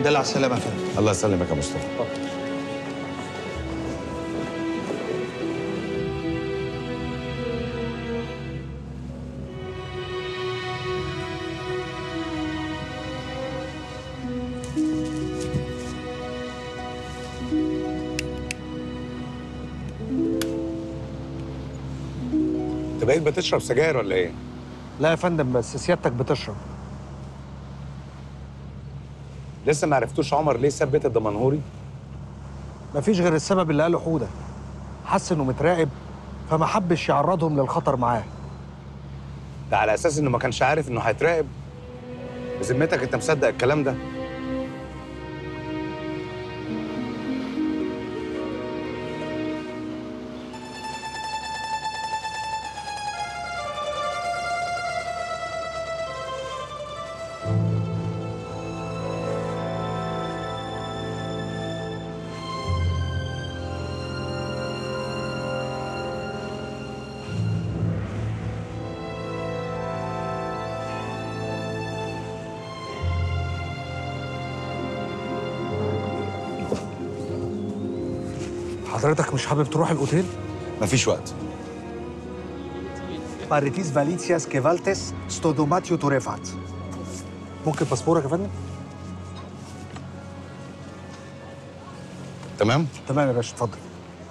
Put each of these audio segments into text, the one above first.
الحمد لله على السلامه يا فندم الله يسلمك يا مصطفى انت بقيت بتشرب سجاير ولا ايه؟ لا يا فندم بس سيادتك بتشرب لسه ما عرفتوش عمر ليه ساب بيت الدمنهوري؟ مفيش غير السبب اللي قاله حوده حس انه متراقب فما حبش يعرضهم للخطر معاه ده على اساس انه ما كانش عارف انه هيتراقب بذمتك انت مصدق الكلام ده؟ حضرتك مش حابب تروح الاوتيل مفيش وقت باريتيس فاليتسياس كيفالتس ستودوماتيو توريفات ممكن باسبورك يا فندم تمام؟ تمام يا باشا اتفضل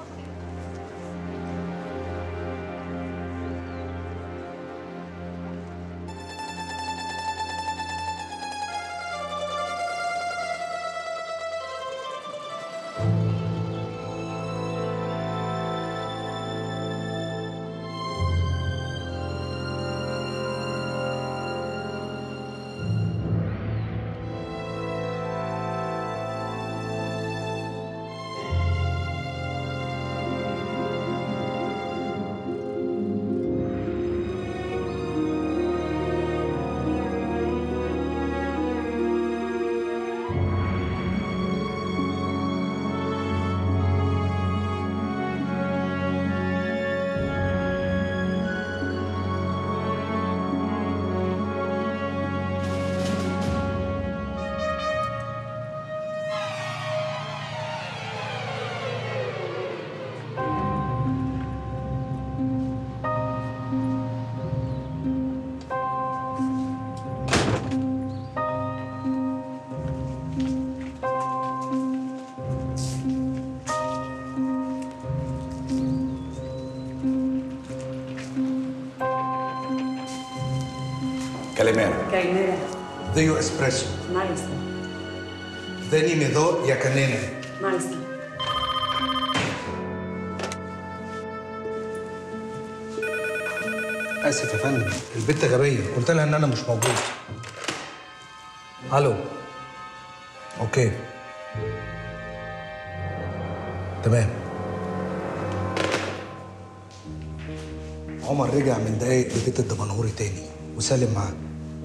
كلمات Caimera. ديو اسبريسو Maestra. داني ميدو يا كنينه Maestra. اسف يا فندم البت غبيه قلت لها ان انا مش موجود الو اوكي تمام عمر رجع من دقايق لبيت الدمنهوري تاني وسالم معاه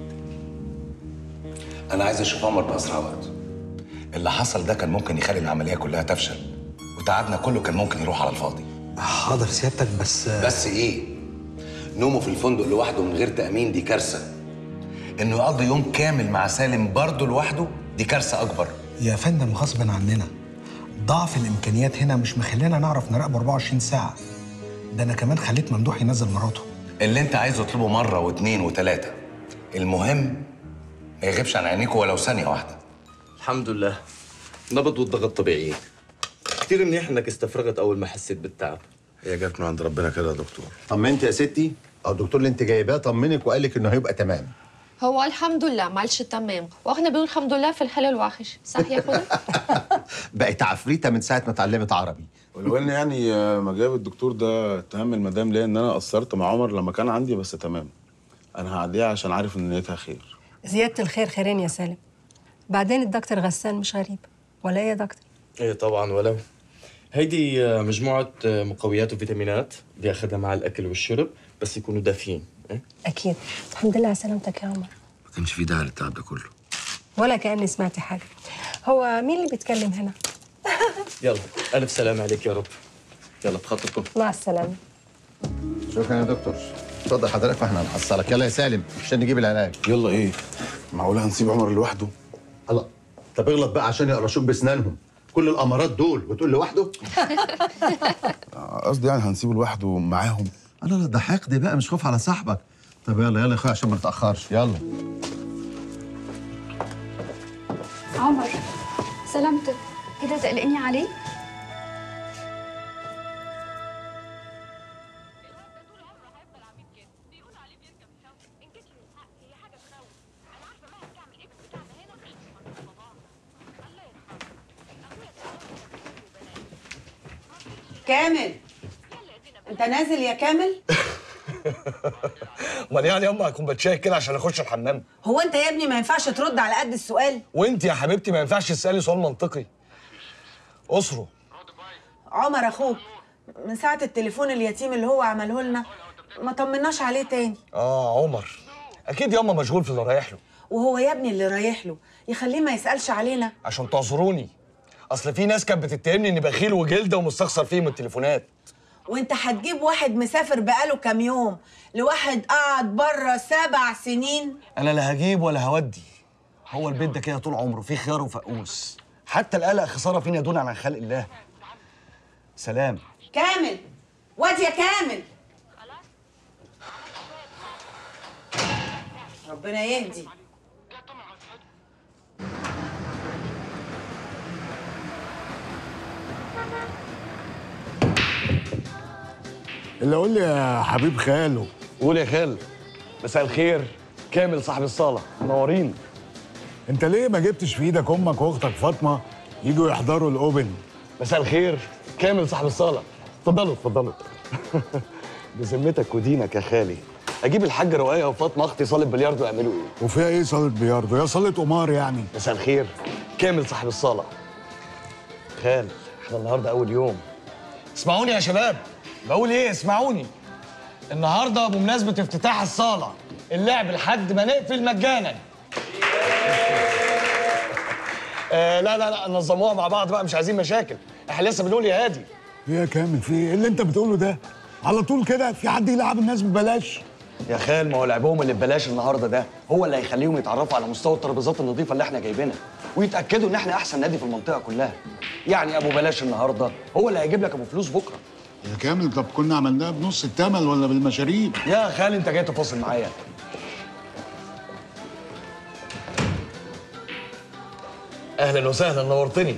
انا عايز اشوف عمر باسرع وقت اللي حصل ده كان ممكن يخلي العمليه كلها تفشل وتعبنا كله كان ممكن يروح على الفاضي حاضر سيادتك بس بس ايه نومه في الفندق لوحده من غير تامين دي كارثه انه يقضي يوم كامل مع سالم برضه لوحده دي كارثه اكبر يا فندم غصب عننا ضعف الامكانيات هنا مش مخلينا نعرف نراقبه 24 ساعه ده انا كمان خليت ممدوح ينزل مراته اللي انت عايزه اطلبه مره واثنين وثلاثه المهم ما يغيبش عن عينيكوا ولو ثانيه واحده الحمد لله نبض والضغط طبيعيين كتير منيح انك استفرغت اول ما حسيت بالتعب هي جت من عند ربنا كده يا دكتور طمنت يا ستي او الدكتور اللي انت جايباه طمنك وقال لك انه هيبقى تمام هو الحمد لله مالش تمام واحنا بنقول الحمد لله في الحلو الوحش صح يا خدي بقت عفريته من ساعه ما اتعلمت عربي ولو ان يعني آه، ما جاب الدكتور ده اتهام المدام ليا ان انا قصرت مع عمر لما كان عندي بس تمام انا هعديها عشان عارف ان نيتها خير زيادة الخير خيرين يا سالم بعدين الدكتور غسان مش غريب ولا ايه يا دكتور؟ ايه طبعا ولو هيدي آه، مجموعة آه، مقويات وفيتامينات بياخدها مع الأكل والشرب بس يكونوا دافيين إيه؟ أكيد الحمد لله على سلامتك يا عمر ما كانش في داعي للتعب ده كله ولا كأني سمعت حاجة هو مين اللي بيتكلم هنا؟ يلا ألف سلام عليك يا رب يلا بخاطركم مع السلامة شكرا يا دكتور اتفضل حضرتك واحنا هنحصلك يلا يا سالم عشان نجيب العلاج يلا ايه معقوله هنسيب عمر لوحده الله طب اغلط بقى عشان يقرشوك باسنانهم كل الامارات دول وتقول لوحده قصدي يعني هنسيبه لوحده معاهم لا لا ده حقد بقى مش خوف على صاحبك طب يلا يلا يا اخويا عشان ما نتاخرش يلا عمر سلامتك كده تقلقني عليه كامل انت نازل يا كامل امال يعني يا امي هكون بتشيك كده عشان اخش الحمام هو انت يا ابني ما ينفعش ترد على قد السؤال وانت يا حبيبتي ما ينفعش تسالي سؤال منطقي اسره عمر اخوك من ساعه التليفون اليتيم اللي هو عمله لنا ما طمناش عليه تاني اه عمر اكيد ياما مشغول في اللي رايح له وهو يا ابني اللي رايح له يخليه ما يسالش علينا عشان تعذروني اصل في ناس كانت بتتهمني اني بخيل وجلده ومستخسر فيهم التليفونات وانت هتجيب واحد مسافر بقاله كام يوم لواحد قعد بره سبع سنين انا لا هجيب ولا هودي هو البيت ده كده طول عمره فيه خيار وفقوس حتى القلق خساره فينا دون عن خلق الله سلام كامل واد يا كامل ربنا يهدي اللي قول لي يا حبيب خاله قول يا خال مساء الخير كامل صاحب الصاله منورين انت ليه ما جبتش في ايدك امك واختك فاطمه يجوا يحضروا الاوبن مساء الخير كامل صاحب الصاله اتفضلوا اتفضلوا بذمتك ودينك يا خالي اجيب الحاج روايه وفاطمه اختي صاله بلياردو يعملوا ايه وفيها ايه صاله بياردو يا صاله قمار يعني مساء الخير كامل صاحب الصاله خال احنا النهارده اول يوم اسمعوني يا شباب بقول ايه اسمعوني النهارده بمناسبه افتتاح الصاله اللعب لحد ما نقفل مجانا آه لا لا لا نظموها مع بعض بقى مش عايزين مشاكل احنا لسه بنقول يا هادي ايه يا كامل في ايه اللي انت بتقوله ده على طول كده في حد يلعب الناس ببلاش يا خال ما هو لعبهم اللي ببلاش النهارده ده هو اللي هيخليهم يتعرفوا على مستوى الترابيزات النظيفه اللي احنا جايبينها ويتاكدوا ان احنا احسن نادي في المنطقه كلها يعني ابو بلاش النهارده هو اللي هيجيب لك ابو فلوس بكره يا كامل طب كنا عملناها بنص الثمن ولا بالمشاريب يا خال انت جاي تفاصل معايا اهلا وسهلا نورتني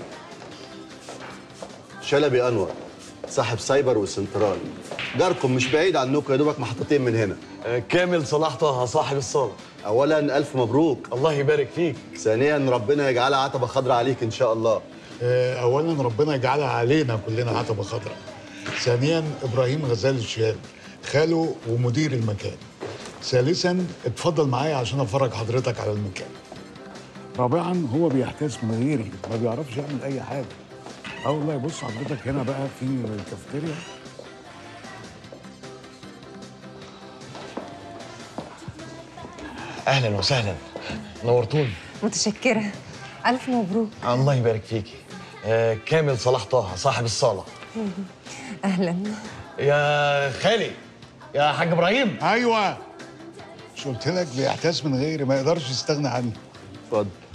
شلبي انور صاحب سايبر وسنترال جاركم مش بعيد عنكم يا دوبك محطتين من هنا آه، كامل صلاح طه صاحب الصاله اولا الف مبروك الله يبارك فيك ثانيا ربنا يجعلها عتبه خضراء عليك ان شاء الله آه، اولا ربنا يجعلها علينا كلنا عتبه خضراء ثانيا ابراهيم غزال الشهاب خاله ومدير المكان ثالثا اتفضل معايا عشان افرج حضرتك على المكان رابعا هو بيحتاس من غيري ما بيعرفش يعمل اي حاجه اه والله بص حضرتك هنا بقى في الكافيتيريا اهلا وسهلا نورتوني متشكرة ألف مبروك الله يبارك فيكي آه كامل صلاح طه صاحب الصاله أهلا يا خالي يا حاج ابراهيم ايوه مش قلت لك بيحتاس من غيري ما يقدرش يستغنى عني اتفضل